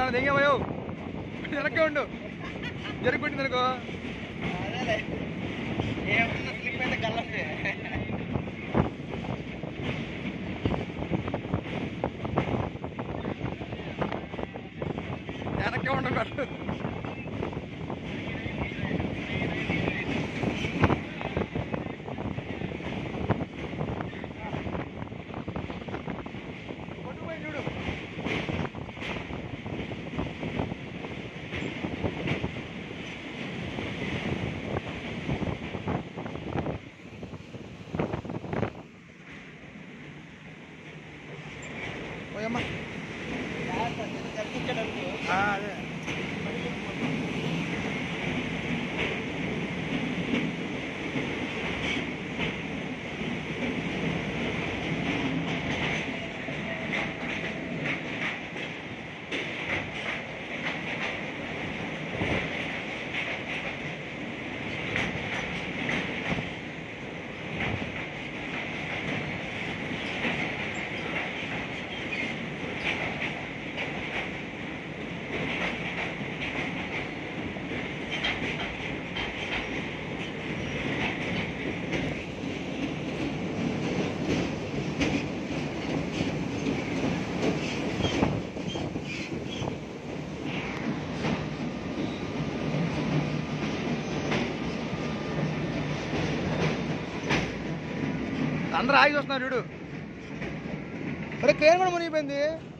ఏమన్నా దెంగేమయ్యో వెనక్కే ఉండు జరుగుతుంది అనుకో అదేలే ఏమన్నా స్లిప్ అయితే కళ్ళంటే వెనక్కే ఉండడు చూడు పోయమ్మా కనిపించడానికి ఆ, అదే అందరూ ఆగి వస్తున్నారు చూడు అరే క్రేన్ కూడా మునిగిపోయింది